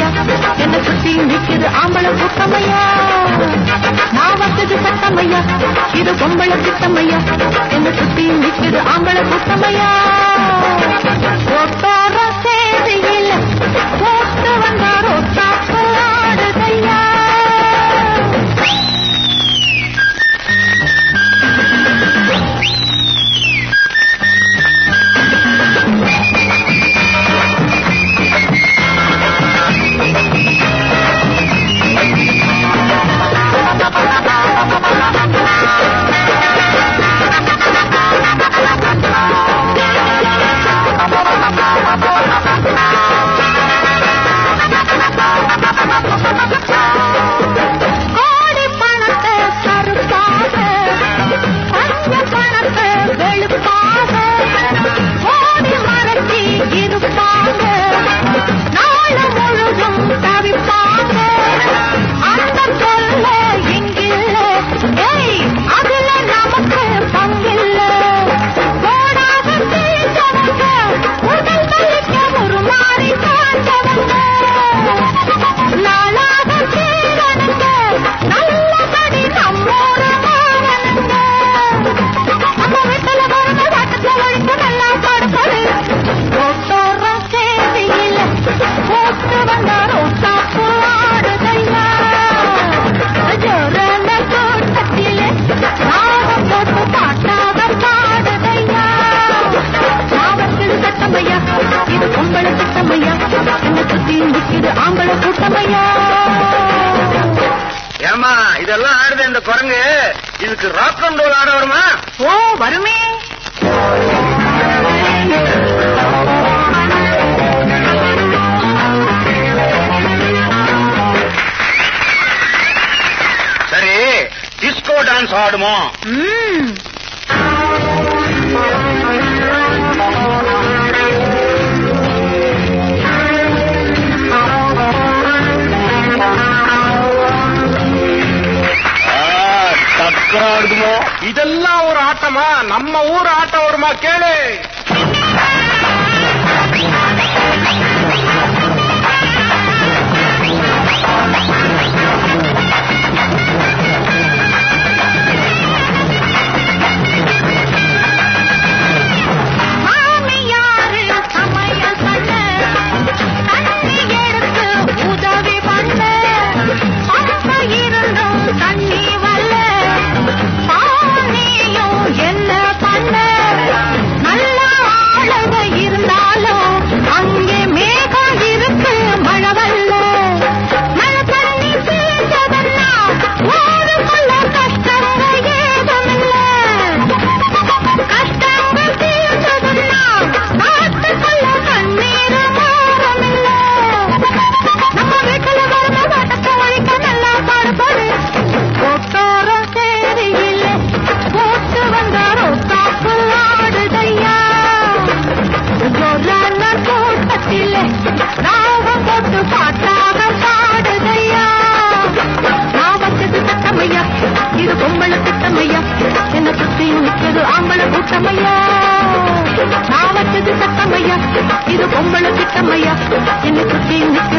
சத்தமையா என்ன சுத்தி நிக்குது ஆம்பளை கூட்டமையா நான் வச்சது சத்தமையா இது பொம்பளை திட்டமையா என்ன சுத்தி நிக்குது ஆம்பளை கூட்டமையா ஒட்டோர சேதியில் போட்டு வந்தாரோ தாப்பு ஆடுதையா கோடி பணத்தை கருப்பாக கொஞ்ச பணத்தை வெளுப்பாக ஓடி மறைச்சி இருப்பாங்க நாள் முழுதும் தவிப்பாங்க அந்த சொல்ல இங்கில்ல ஏய் அதுல நமக்கு பங்கில்ல ஓடாக தீர்ந்தவங்க உடல் தலிக்க ஒரு மாறி காண்டவங்க நாளாக தீரனுங்க நல்லபடி நம்மோட மாறனுங்க நம்ம வீட்டுல வரத வாட்டத்துல ஒழிக்க நல்லா பாடுபடு ஒட்டோர சேதியில போட்டு வந்தாரோ சாப்பு ஆடுதையா ஜோரன கூட்டத்திலே நாகம் போட்டு பாட்டாக பாடுதையா சாவத்தில் சட்டமையா இது பொம்பளை திட்டமையா என்ன சுத்தி நிக்குது ஆம்பளை கூட்டமையா ஏமா இதெல்லாம் ஆடுது இந்த குரங்கு இதுக்கு ராக் அண்ட் ரோல் ஆட வருமா ஓ வருமே சரி டிஸ்கோ டான்ஸ் ஆடுமோ ம் டக்கரா ஆடுமோ இதெல்லாம் ஒரு ஆட்டமா நம்ம ஊர் ஆட்டம் வருமா கேளு மாமியாரு சமையல் பண்ண தண்ணி எடுத்து உதவி பண்ண அப்ப இருந்தும் தண்ணி வரல பானியும் என்ன பண்ண நல்ல ஆளுங்க இருந்தாலும் அங்கே மேகம் இருக்கு மழை வரல மழை தண்ணி சேர்ந்ததன்னா ஊருக்குள்ள கஷ்டங்க ஏதுமில்ல கஷ்டங்கள் தீர்ந்ததுன்னா நாட்டுக்குள்ள கண்ணீர் மாறமில்ல நம்ம வீட்டுல வரத வாட்டத்தை ஒழிக்க நல்லா பாடுபடு ஒட்டோர சேரியில் போட்டு வந்தாரோ காப்பு ஆடுதையா ஜோரான கூட்டத்திலே ராகம் போட்டு பாட்டாக பாடுதையா நான் வச்சது சட்டமையா இது பொம்பளை திட்டமையா என்ன சுத்தி நிற்கிறது ஆம்பளை கூட்டமையா நான் வச்சது சட்டமையா இது பொம்பளை திட்டமையா என்ன சுத்தி நிற்கிறது